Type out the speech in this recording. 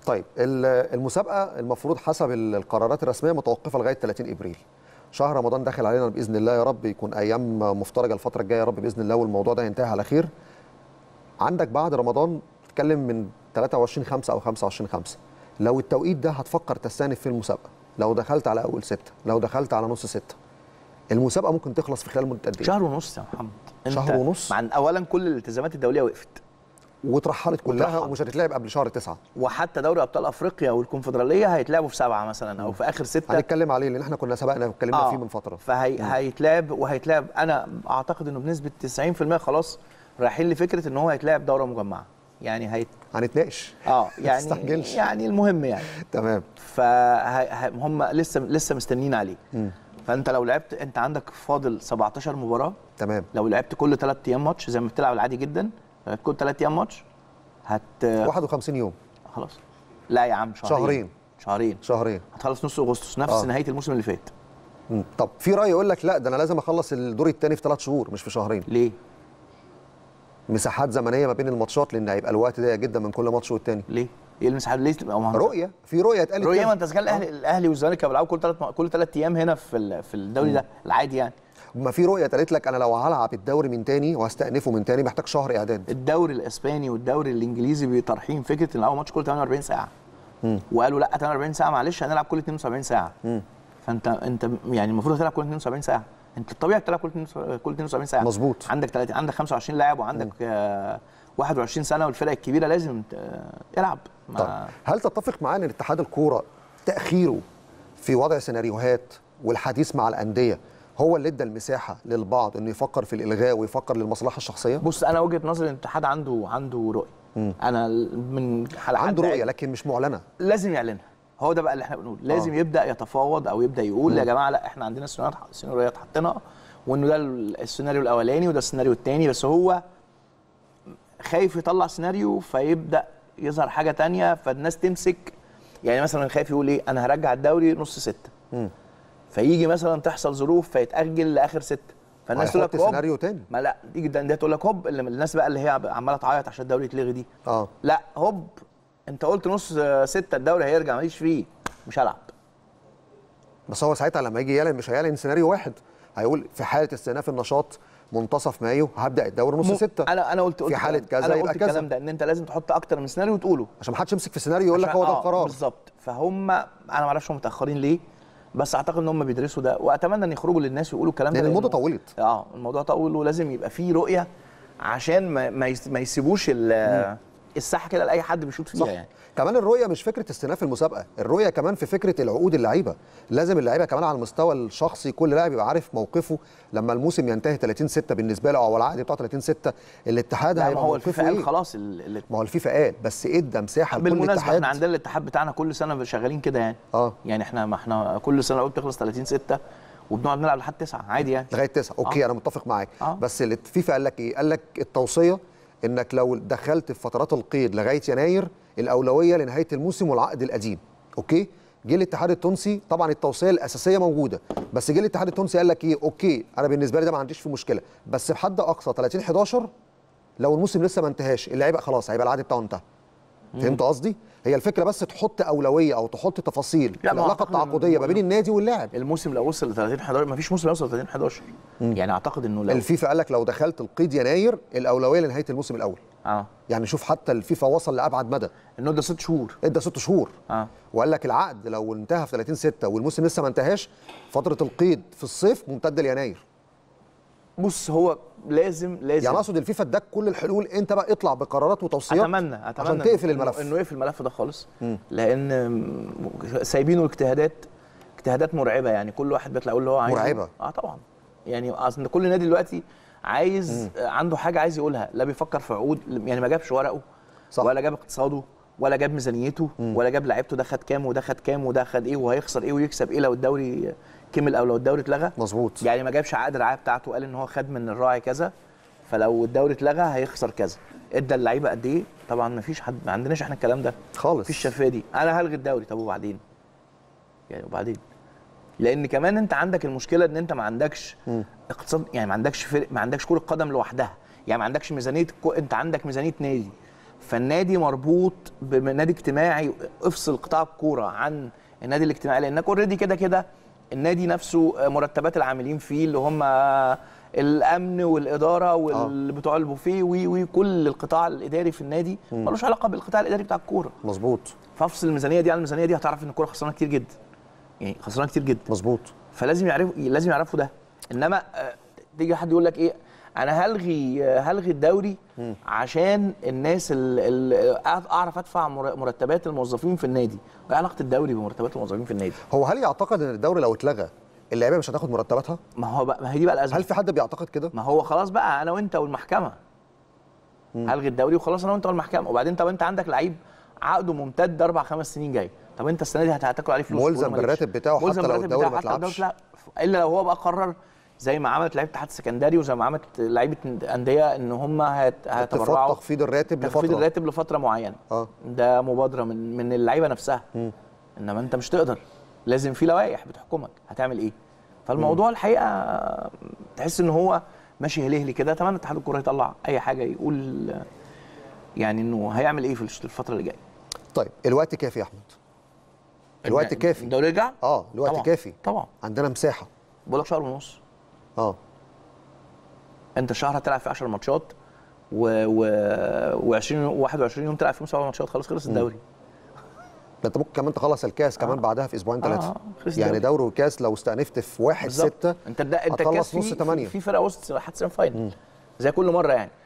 طيب ال- المسابقه المفروض حسب ال- القرارات الرسميه متوقفه لغايه 30 ابريل شهر رمضان داخل علينا باذن الله يا رب يكون ايام مفترجه الفتره الجايه يا رب باذن الله والموضوع ده ينتهي على خير عندك بعد رمضان تتكلم من 23 5 او 25 5 لو التوقيت ده هتفكر تستأنف في المسابقه لو دخلت على اول ستة لو دخلت على نص ستة المسابقه ممكن تخلص في خلال مده قد ايه شهر ونص يا محمد أنت شهر ونص؟ مع اولا كل الالتزامات الدوليه وقفت واترحلت كلها واترحلت. ومش هتتلعب قبل شهر تسعة وحتى دوري ابطال افريقيا والكونفدراليه هيتلعبوا في سبعه مثلا او في اخر سته هنتكلم عليه لان احنا كنا سبقنا واتكلمنا فيه من فتره فهي هيتلعب وهيتلعب انا اعتقد انه بنسبه 90% خلاص رايحين لفكره ان هو هيتلعب دوره مجمعه يعني هي هنتناقش اه ما يعني تستعجلش. يعني المهم يعني تمام فهم لسه لسه مستنيين عليه فانت لو لعبت انت عندك فاضل 17 مباراه تمام لو لعبت كل ثلاث ايام ماتش زي ما بتلعب العادي جدا لو لعبت كل ثلاث ايام ماتش هت 51 يوم خلاص لا يا عم شهرين شهرين. شهرين شهرين هتخلص نص اغسطس نفس آه. نهايه الموسم اللي فات مم. طب في راي يقول لك لا ده انا لازم اخلص الدور الثاني في ثلاث شهور مش في شهرين ليه؟ مساحات زمنيه ما بين الماتشات لان هيبقى الوقت ضيق جدا من كل ماتش والتاني ليه؟ ايه المساحه ليه تبقى ما هو- رؤيه في رؤيه اتقالت رؤيه كده. ما انت كان الاهلي الاهلي والزمالك كانوا بيلعبوا كل ثلاث كل ثلاث ايام هنا في ال- في الدوري ده العادي يعني ما في رؤيه اتقالت لك انا لو هلعب الدوري من تاني وهستأنفه من تاني محتاج شهر اعداد الدوري الاسباني والدوري الانجليزي بيطرحين فكره ان نلعبوا ماتش كل 48 ساعه وقالوا لا 48 ساعه معلش هنلعب كل 72 ساعه فانت انت يعني المفروض هتلعب كل 72 ساعه انت الطبيعي تلعب كل 72 كل 72 ساعه مظبوط. عندك 30 عندك 25 لاعب وعندك آه 21 سنه والفرق الكبيره لازم ت- آه، العب ما- طيب هل تتفق معانا ان اتحاد الكوره تاخيره في وضع سيناريوهات والحديث مع الانديه هو اللي ادى المساحه للبعض انه يفكر في الالغاء ويفكر للمصلحه الشخصيه بص انا وجهه نظري ان الاتحاد عنده عنده رؤيه انا من حلقات عنده رؤيه لكن مش معلنه لازم يعلنها هو ده بقى اللي احنا بنقول لازم آه. آه. يبدا يتفاوض او يبدا يقول يا جماعه لا احنا عندنا سيناريوهات سيناريوهات حاطينها وانه ده السيناريو الاولاني وده السيناريو الثاني بس هو خايف يطلع سيناريو فيبدا يظهر حاجه تانية فالناس تمسك يعني مثلا خايف يقول ايه انا هرجع الدوري نص ستة فيجي مثلا تحصل ظروف فيتاجل لاخر ستة فالناس تقول هيحط لك هوب سيناريو تاني ما لا تيجي الانديه تقول لك هوب اللي الناس بقى اللي هي عماله تعيط عشان الدوري يتلغي دي اه لا هوب انت قلت نص ستة الدوري هيرجع ماليش فيه مش هلعب بس هو ساعتها لما يجي يعلن مش هيعلن سيناريو واحد هيقول في حاله استئناف النشاط منتصف مايو هبدا الدوري نص مو- ستة انا انا قلت, قلت في حالة الكلام- كذا انا يبقى قلت كذا. الكلام ده ان انت لازم تحط اكتر من سيناريو وتقوله عشان ما حدش يمسك في سيناريو يقول لك عشان- هو ده آه، القرار بالظبط فهم انا ما اعرفش هم متاخرين ليه بس اعتقد ان هم بيدرسوا ده واتمنى ان يخرجوا للناس ويقولوا الكلام ده لان المده لأنه- طولت اه الموضوع طول ولازم يبقى فيه رؤيه عشان ما ما يس- ما يسيبوش ال- الساحه كده لاي حد بيشوط فيها صح يعني كمان الرؤيه مش فكره استئناف المسابقه الرؤيه كمان في فكره العقود اللعيبه لازم اللعيبه كمان على المستوى الشخصي كل لاعب يبقى عارف موقفه لما الموسم ينتهي 30 6 بالنسبه له او العقد بتاعه 30 6 الاتحاد لا ما هيبقى هو موقفه الفيفا قال ايه خلاص ال- ال- ما هو الفيفا قال بس ادى مساحه لكل بالمناسبه اتحاد احنا عندنا الاتحاد بتاعنا كل سنه شغالين كده يعني اه يعني احنا ما احنا كل سنه العقود بتخلص 30 6 وبنقعد نلعب لحد 9 عادي يعني لغايه 9 اوكي آه. انا متفق معاك آه. بس الفيفا قال لك ايه قال لك التوصيه انك لو دخلت في فترات القيد لغايه يناير الاولويه لنهايه الموسم والعقد القديم اوكي جه الاتحاد التونسي طبعا التوصيه الاساسيه موجوده بس جه الاتحاد التونسي قال لك ايه اوكي انا بالنسبه لي ده ما عنديش فيه مشكله بس بحد اقصى 30 11 لو الموسم لسه ما انتهاش اللعيبه خلاص هيبقى العقد بتاعه انتهى فهمت قصدي هي الفكره بس تحط اولويه او تحط تفاصيل في لا، ما العلاقه أعتقد إن التعاقديه ما بين النادي واللاعب الموسم لو وصل ل 30 11 ما فيش موسم يوصل ل 30 11 يعني اعتقد انه لو الفيفا قال لك لو دخلت القيد يناير الاولويه لنهايه الموسم الاول اه يعني شوف حتى الفيفا وصل لابعد مدى انه ده ست شهور ادى ست شهور اه وقال لك العقد لو انتهى في 30 6 والموسم لسه ما انتهاش فتره القيد في الصيف ممتده ليناير بص هو لازم لازم يعني اقصد الفيفا اداك كل الحلول انت بقى اطلع بقرارات وتوصيات اتمنى اتمنى عشان تقفل إنه- الملف انه يقفل الملف ده خالص لان م- سايبينه اجتهادات اجتهادات مرعبه يعني كل واحد بيطلع يقول اللي هو عايزه مرعبة. اه طبعا يعني اصل كل نادي دلوقتي عايز عنده حاجه عايز يقولها لا بيفكر في عقود يعني ما جابش ورقه صح. ولا جاب اقتصاده ولا جاب ميزانيته ولا جاب لعيبته ده خد كام وده خد كام وده خد ايه وهيخسر ايه ويكسب ايه لو الدوري كمل او لو الدوري اتلغى مظبوط يعني ما جابش عقد الرعايه بتاعته قال ان هو خد من الراعي كذا فلو الدوري اتلغى هيخسر كذا ادى اللعيبه قد ايه طبعا ما فيش حد ما عندناش احنا الكلام ده خالص مفيش شفافيه دي انا هلغي الدوري طب وبعدين يعني وبعدين لان كمان انت عندك المشكله ان انت ما عندكش اقتصاد يعني ما عندكش فرق ما عندكش كره قدم لوحدها يعني ما عندكش ميزانيه كو... انت عندك ميزانيه نادي فالنادي مربوط بنادي اجتماعي افصل قطاع الكوره عن النادي الاجتماعي لانك اوريدي كده كده النادي نفسه مرتبات العاملين فيه اللي هم الامن والاداره وبتوع البوفيه وكل القطاع الاداري في النادي ملوش علاقه بالقطاع الاداري بتاع الكوره مظبوط فافصل الميزانيه دي عن الميزانيه دي هتعرف ان الكوره خسرانه كتير جدا يعني خسرانه كتير جدا مظبوط فلازم يعرفوا لازم يعرفوا ده انما آه، تيجي حد يقول لك ايه انا هلغي هلغي الدوري عشان الناس اللي اعرف ادفع مر- مرتبات الموظفين في النادي ايه علاقه الدوري بمرتبات الموظفين في النادي هو هل يعتقد ان الدوري لو اتلغى اللعيبه مش هتاخد مرتباتها ما هو بقى ما هي دي بقى الازمه هل في حد بيعتقد كده ما هو خلاص بقى انا وانت والمحكمه هلغي الدوري وخلاص انا وانت والمحكمه وبعدين طب انت عندك لعيب عقده ممتد اربع خمس سنين جاي طب انت السنه دي هت- هتاكل عليه فلوس ملزم تقول له مالكش. بالراتب بتاعه ملزم حتى لو بالراتب الدوري بتاعه ما حتى لو اتلعبش. لا الا لو هو بقى قرر زي ما عملت لعيبه الاتحاد السكندري وزي ما عملت لعيبه انديه ان هم هت- اتفاق هيتبرعوا تخفيض الراتب تخفيض لفتره الراتب لفتره معينه اه ده مبادره من من اللعيبه نفسها انما انت مش تقدر لازم في لوائح بتحكمك هتعمل ايه فالموضوع الحقيقه تحس ان هو ماشي هلهلي كده اتمنى اتحاد الكوره يطلع اي حاجه يقول يعني انه هيعمل ايه في الفتره اللي جايه طيب الوقت كافي يا احمد الوقت إن- كافي الدوري يرجع اه الوقت طبعاً. كافي طبعا عندنا مساحه بقول لك شهر ونص اه انت شهر هتلعب فيه 10 ماتشات و و و20 21 يوم تلعب فيهم سبع ماتشات خلاص خلص الدوري ده انت ممكن كمان تخلص الكاس كمان آه. بعدها في اسبوعين آه، ثلاثه آه، خلص يعني الدوري. دوري والكاس لو استأنفت في 1 بالظبط. 6 انت ده انت هتخلص الكاس نص فيه- تمانية. في فرقه وسط حتى سيمي فاينل زي كل مره يعني